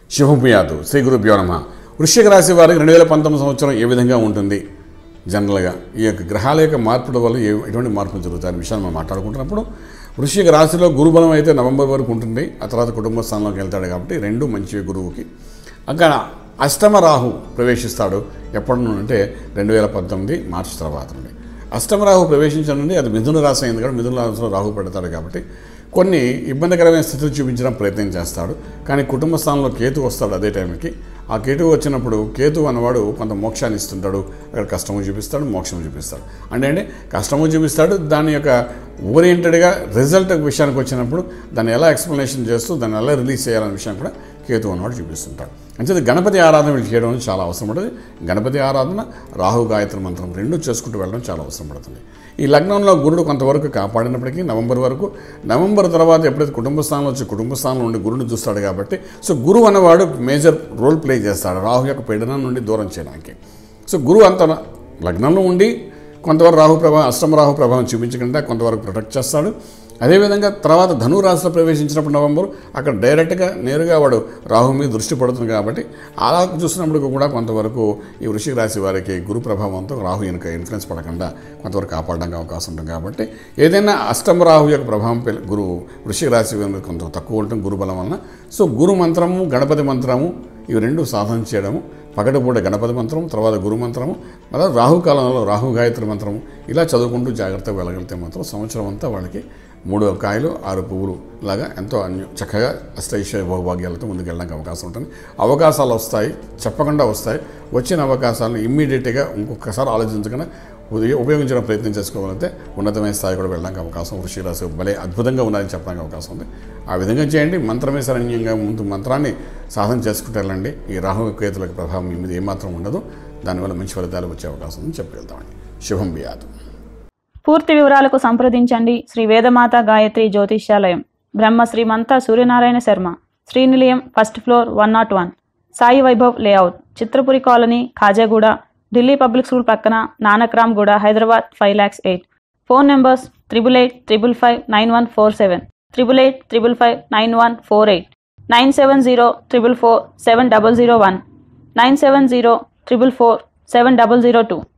శుభభూయాదు శ్రీ గురుభ్యో నమ వృశ్చిక రాశి వారికి రెండు వేల పంతొమ్మిది సంవత్సరం ఏ విధంగా ఉంటుంది జనరల్గా ఈ యొక్క గ్రహాల యొక్క మార్పుల వల్ల ఏ ఎటువంటి మార్పులు జరుగుతాయి అనే విషయాన్ని మనం మాట్లాడుకుంటున్నప్పుడు వృశ్చిక రాశిలో గురుబలం అయితే నవంబర్ వరకు ఉంటుంది ఆ తర్వాత కుటుంబ స్థానంలోకి వెళ్తాడు కాబట్టి రెండు మంచివి గురువుకి అక్కడ అష్టమ రాహు ప్రవేశిస్తాడు ఎప్పటి నుండి అంటే రెండు వేల పంతొమ్మిది మార్చి తర్వాత నుండి అష్టమ రాహు ప్రవేశించడం నుండి అది మిథున రాశి అయింది కాబట్టి మిథున రాశిలో రాహు పెడతాడు కాబట్టి కొన్ని ఇబ్బందికరమైన స్థితులు చూపించడం ప్రయత్నం చేస్తాడు కానీ కుటుంబ స్థానంలో కేతు వస్తాడు అదే టైంకి ఆ కేతు వచ్చినప్పుడు కేతు అన్నవాడు కొంత మోక్షాన్ని ఇస్తుంటాడు అక్కడ కష్టము చూపిస్తాడు మోక్షము చూపిస్తాడు అంటే అంటే కష్టము చూపిస్తాడు దాని యొక్క ఓరియంటెడ్గా రిజల్ట్ విషయానికి వచ్చినప్పుడు దాన్ని ఎలా ఎక్స్ప్లెనేషన్ చేస్తూ దాన్ని ఎలా రిలీజ్ చేయాలనే విషయం కూడా కేతు అన్నవాడు చూపిస్తుంటాడు అంచేది గణపతి ఆరాధన వీళ్ళు చేయడం అనేది చాలా అవసరం పడుతుంది గణపతి ఆరాధన రాహు గాయత్రి మంత్రం రెండు చేసుకుంటూ వెళ్ళడం చాలా అవసరం పడుతుంది ఈ లగ్నంలో గురుడు కొంతవరకు కాపాడినప్పటికీ నవంబర్ వరకు నవంబర్ తర్వాత ఎప్పుడైతే కుటుంబ స్థానంలో వచ్చి కుటుంబ స్థానంలో ఉండి గురుని చూస్తాడు కాబట్టి సో గురువు అన్నవాడు మేజర్ రోల్ ప్లే చేస్తాడు రాహు యొక్క పీడనం నుండి దూరం చేయడానికి సో గురువు అంత లగ్నంలో ఉండి కొంతవరకు రాహు ప్రభావం అష్టమ రాహు ప్రభావం చూపించకుండా కొంతవరకు ప్రొటెక్ట్ చేస్తాడు అదేవిధంగా తర్వాత ధను రాశిలో ప్రవేశించినప్పుడు నవంబర్ అక్కడ డైరెక్ట్గా నేరుగా వాడు రాహు మీద దృష్టి పడుతుంది కాబట్టి అలా చూసినప్పుడు కూడా కొంతవరకు ఈ వృషిక రాశి వారికి గురు ప్రభావంతో రాహు వెనుక ఇన్ఫ్లుయెన్స్ పడకుండా కొంతవరకు కాపాడడానికి అవకాశం ఉంటుంది కాబట్టి ఏదైనా అష్టమ రాహు యొక్క ప్రభావం పె- గురువు వృషిక రాశి మీద కొంత తక్కువ ఉంటుంది గురు బలం వలన సో గురు మంత్రము గణపతి మంత్రము ఇవి రెండు సాధన చేయడము పగటిపూట గణపతి మంత్రం తర్వాత గురు మంత్రము అలా రాహుకాలంలో రాహు గాయత్రి మంత్రము ఇలా చదువుకుంటూ జాగ్రత్తగా వెళ్ళగలిగితే మాత్రం సంవత్సరం అంతా వాళ్ళకి మూడు కాయలు ఆరు పువ్వులు లాగా ఎంతో అన్య చక్కగా అష్టైశ్వర్య భోగభాగ్యాలతో ముందుకు వెళ్ళడానికి అవకాశం ఉంటుంది అవకాశాలు వస్తాయి చెప్పకుండా వస్తాయి వచ్చిన అవకాశాలను ఇమ్మీడియట్గా ఇంకొకసారి ఆలోచించకుండా ఉదయం ఉపయోగించడం ప్రయత్నం చేసుకోగలిగితే ఉన్నతమైన స్థాయి కూడా వెళ్ళడానికి అవకాసం వృషిక రాశి భలే అద్భుతంగా ఉన్నదని చెప్పడానికి అవకాశం ఉంది ఆ విధంగా చేయండి మంత్రమే శరణ్యంగా ముందు మంత్రాన్ని సాధన చేసుకుంటూ వెళ్ళండి ఈ రాహు కేతులకు ప్రభావం మీ మీద ఏమాత్రం ఉండదు దానివల్ల మంచి ఫలితాలు వచ్చే అవకాశం ఉందని చెప్పగలుగుతామండి శుభం బియాదు పూర్తి వివరాలకు సంప్రదించండి Shri Vedamata Gayatri Jyotishyalayam Brahma Srimantha Suryanarayana Sharma Srinilayam first floor one not one Sai Vaibhav layout Chitrapuri colony Khajaguda Delhi public school పక్కన Nanakramguda Hyderabad five lakhs eight phone numbers triple eight triple five nine one four seven triple eight triple five nine one four eight nine seven zero triple four seven double zero one nine seven zero triple four seven double zero two